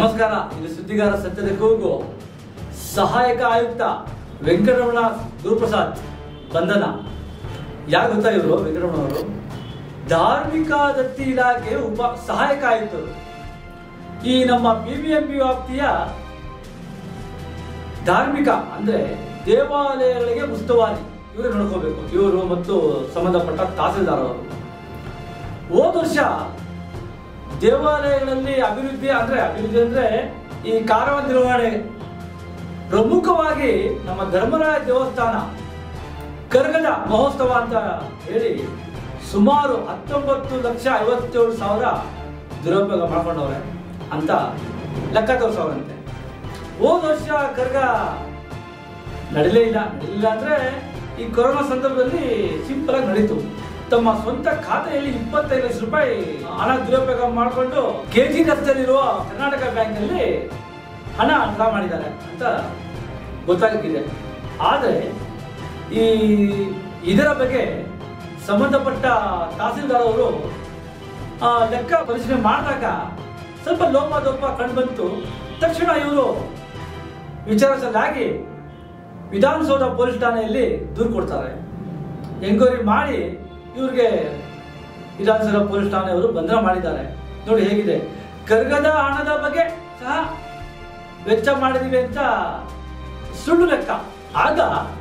ನಮಸ್ಕಾರ ಇದು ಸುದ್ದಿಗಾರ ಸತ್ಯದ ಕೂಗು ಸಹಾಯಕ ಆಯುಕ್ತ ವೆಂಕಟರಮಣ ಗುರುಪ್ರಸಾದ್ ಬಂಧನ ಯಾರು ಗೊತ್ತಾ ಇವರು ವೆಂಕಟರಮಣ ಅವರು ಧಾರ್ಮಿಕ ದತ್ತಿ ಇಲಾಖೆ ಉಪ ಸಹಾಯಕ ಆಯುಕ್ತರು ಈ ನಮ್ಮ ಬಿಬಿಎಂಪಿ ವ್ಯಾಪ್ತಿಯ ಧಾರ್ಮಿಕ ಅಂದ್ರೆ ದೇವಾಲಯಗಳಿಗೆ ಉಸ್ತುವಾರಿ ಇವರೇ ನೋಡ್ಕೋಬೇಕು ಇವರು ಮತ್ತು ಸಂಬಂಧಪಟ್ಟ ತಹಸೀಲ್ದಾರ್ ಅವರು ಹೋದ ವರ್ಷ ದೇವಾಲಯಗಳಲ್ಲಿ ಅಭಿವೃದ್ಧಿ ಅಂದ್ರೆ ಅಭಿವೃದ್ಧಿ ಅಂದ್ರೆ ಈ ಕಾರ್ಯ ನಿರ್ವಹಣೆ ಪ್ರಮುಖವಾಗಿ ನಮ್ಮ ಧರ್ಮರಾಯ ದೇವಸ್ಥಾನ ಕರ್ಗದ ಮಹೋತ್ಸವ ಅಂತ ಹೇಳಿ ಸುಮಾರು ಹತ್ತೊಂಬತ್ತು ಲಕ್ಷ ಐವತ್ತೇಳು ಸಾವಿರ ದುರುಪಯೋಗ ಮಾಡ್ಕೊಂಡವ್ರೆ ಅಂತ ಲೆಕ್ಕ ತೋರಿಸವ್ರಂತೆ ಹೋದ ವರ್ಷ ಕರ್ಗ ನಡೀಲೇ ಇಲ್ಲ ನಡೀಲಿಲ್ಲ ಅಂದ್ರೆ ಈ ಕೊರೋನಾ ಸಂದರ್ಭದಲ್ಲಿ ಸಿಂಪಲ್ ಆಗಿ ನಡೀತು ತಮ್ಮ ಸ್ವಂತ ಖಾತೆಯಲ್ಲಿ ಇಪ್ಪತ್ತೈದು ಲಕ್ಷ ರೂಪಾಯಿ ಹಣ ದುರುಪಯೋಗ ಮಾಡಿಕೊಂಡು ಕೆಜಿ ರಸ್ತೆಯಲ್ಲಿರುವ ಕರ್ನಾಟಕ ಬ್ಯಾಂಕ್ ನಲ್ಲಿ ಹಣ ಡ್ರಾ ಮಾಡಿದ್ದಾರೆ ಅಂತ ಗೊತ್ತಾಗಿದೆ ಆದರೆ ಈ ಇದರ ಬಗ್ಗೆ ಸಂಬಂಧಪಟ್ಟ ತಹಸೀಲ್ದಾರ್ ಅವರು ಆ, ಲೆಕ್ಕ ಪರಿಶೀಲನೆ ಮಾಡಿದಾಗ ಸ್ವಲ್ಪ ಲೋಪದೋಪ ಕಂಡುಬಂತು ತಕ್ಷಣ ಇವರು ವಿಚಾರಿಸಲಾಗಿ ವಿಧಾನಸೌಧ ಪೊಲೀಸ್ ಠಾಣೆಯಲ್ಲಿ ದೂರು ಕೊಡ್ತಾರೆ ಎಂಕ್ವೈರಿ ಮಾಡಿ ಇವ್ರಿಗೆ ವಿಧಾನಸೌಧ ಪೊಲೀಸ್ ಠಾಣೆಯವರು ಬಂಧನ ಮಾಡಿದ್ದಾರೆ ನೋಡಿ ಹೇಗಿದೆ ಕರ್ಗದ ಹಣದ ಬಗ್ಗೆ ಸಹ ವೆಚ್ಚ ಮಾಡಿದೀವಿ ಅಂತ ಸುಳ್ಳು ಲೆಕ್ಕ ಆಗ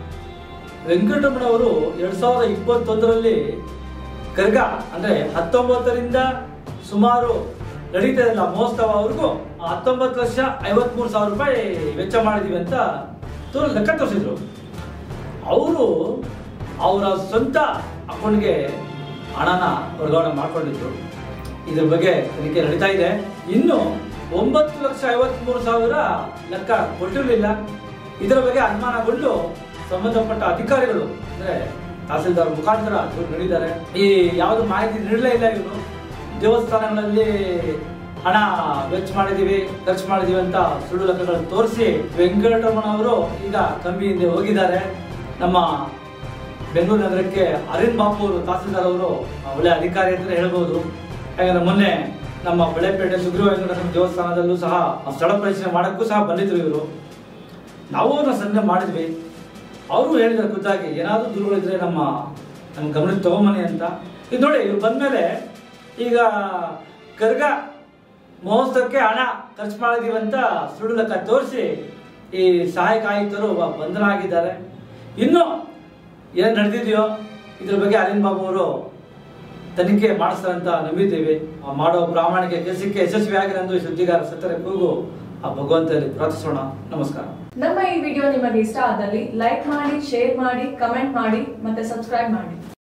ವೆಂಕಟರಮಣವರು ಎರಡ್ ಸಾವಿರದ ಇಪ್ಪತ್ತೊಂದರಲ್ಲಿ ಕರ್ಗ ಅಂದ್ರೆ ಹತ್ತೊಂಬತ್ತರಿಂದ ಸುಮಾರು ನಡೀತಾ ಇಲ್ಲ ಮಹೋತ್ಸವವರೆಗೂ ಹತ್ತೊಂಬತ್ತು ಲಕ್ಷ ಐವತ್ಮೂರು ಸಾವಿರ ರೂಪಾಯಿ ವೆಚ್ಚ ಮಾಡಿದೀವಿ ಅಂತ ತೋರ್ ಲೆಕ್ಕ ತೋರಿಸಿದ್ರು ಅವರು ಅವರ ಸ್ವಂತ ಅಕೌಂಟ್ಗೆ ಹಣನ ವರ್ಗಾವಣೆ ಮಾಡ್ಕೊಂಡಿದ್ರು ಇದ್ರ ಬಗ್ಗೆ ತನಿಖೆ ನಡೀತಾ ಇದೆ ಇನ್ನು ಒಂಬತ್ತು ಲಕ್ಷ ಐವತ್ಮೂರು ಸಾವಿರ ಲೆಕ್ಕ ಕೊಟ್ಟಿರಲಿಲ್ಲ ಇದರ ಬಗ್ಗೆ ಅನುಮಾನಗೊಂಡು ಸಂಬಂಧಪಟ್ಟ ಅಧಿಕಾರಿಗಳು ಅಂದ್ರೆ ತಹಸೀಲ್ದಾರ್ ಮುಖಾಂತರ ದೂರು ನೀಡಿದ್ದಾರೆ ಈ ಯಾವುದು ಮಾಹಿತಿ ನೀಡಲೇ ಇಲ್ಲ ಇವರು ದೇವಸ್ಥಾನಗಳಲ್ಲಿ ಹಣ ವೆಚ್ಚ ಮಾಡಿದೀವಿ ಖರ್ಚು ಮಾಡಿದೀವಿ ಅಂತ ಸುಳ್ಳು ಲೆಕ್ಕಗಳನ್ನು ತೋರಿಸಿ ವೆಂಕಟರಮಣ ಅವರು ಈಗ ಕಂಬಿ ಹಿಂದೆ ಹೋಗಿದ್ದಾರೆ ನಮ್ಮ ಬೆಂಗಳೂರು ನಗರಕ್ಕೆ ಅರವಿಂದ್ ಬಾಬು ಅವರು ತಹಸೀಲ್ದಾರ್ ಅವರು ಒಳ್ಳೆ ಅಧಿಕಾರಿ ಅಂತಲೇ ಹೇಳ್ಬೋದು ಯಾಕಂದ್ರೆ ಮೊನ್ನೆ ನಮ್ಮ ಬೆಳೆಪೇಟೆ ಸುಗ್ರೀವ ವೆಂಕಟೇಶ್ವರ ದೇವಸ್ಥಾನದಲ್ಲೂ ಸಹ ಸ್ಥಳ ಪರಿಶೀಲನೆ ಮಾಡಕ್ಕೂ ಸಹ ಬಂದಿದ್ರು ಇವರು ನಾವು ಅವ್ರನ್ನ ಸಂಧೆ ಮಾಡಿದ್ವಿ ಅವರು ಹೇಳಿದ್ದಾರೆ ಖುದ್ದಾಗಿ ಏನಾದರೂ ದೂರುಗಳಿದ್ರೆ ನಮ್ಮ ನಮ್ಮ ಗಮನಕ್ಕೆ ತಗೊಂಬನ್ನಿ ಅಂತ ಇದು ನೋಡಿ ಇವ್ರು ಬಂದ್ಮೇಲೆ ಈಗ ಕರ್ಗ ಮಹೋತ್ಸವಕ್ಕೆ ಹಣ ಖರ್ಚು ಮಾಡಿದೀವಿ ಅಂತ ಸುಳ್ಳು ಲೆಕ್ಕ ತೋರಿಸಿ ಈ ಸಹಾಯಕ ಆಯುಕ್ತರು ಒಬ್ಬ ಬಂಧನ ಆಗಿದ್ದಾರೆ ಇನ್ನು ಏನ್ ನಡೆದಿದೆಯೋ ಇದ್ರ ಬಗ್ಗೆ ಅರವಿಂದ್ ಬಾಬು ಅವರು ತನಿಖೆ ಮಾಡಿಸ್ತಾರೆ ಅಂತ ನಂಬಿದ್ದೀವಿ ಆ ಮಾಡೋ ಪ್ರಾಮಾಣಿಕ ಕೆಲಸಕ್ಕೆ ಯಶಸ್ವಿ ಆಗಿರೋ ಎಂದು ಈ ಸುದ್ದಿಗಾರ ಸತ್ತರ ಕೂಗು ಆ ಭಗವಂತನಲ್ಲಿ ಪ್ರಾರ್ಥಿಸೋಣ ನಮಸ್ಕಾರ ನಮ್ಮ ಈ ವಿಡಿಯೋ ನಿಮಗೆ ಇಷ್ಟ ಆದಲ್ಲಿ ಲೈಕ್ ಮಾಡಿ ಶೇರ್ ಮಾಡಿ ಕಮೆಂಟ್ ಮಾಡಿ ಮತ್ತೆ ಸಬ್ಸ್ಕ್ರೈಬ್ ಮಾಡಿ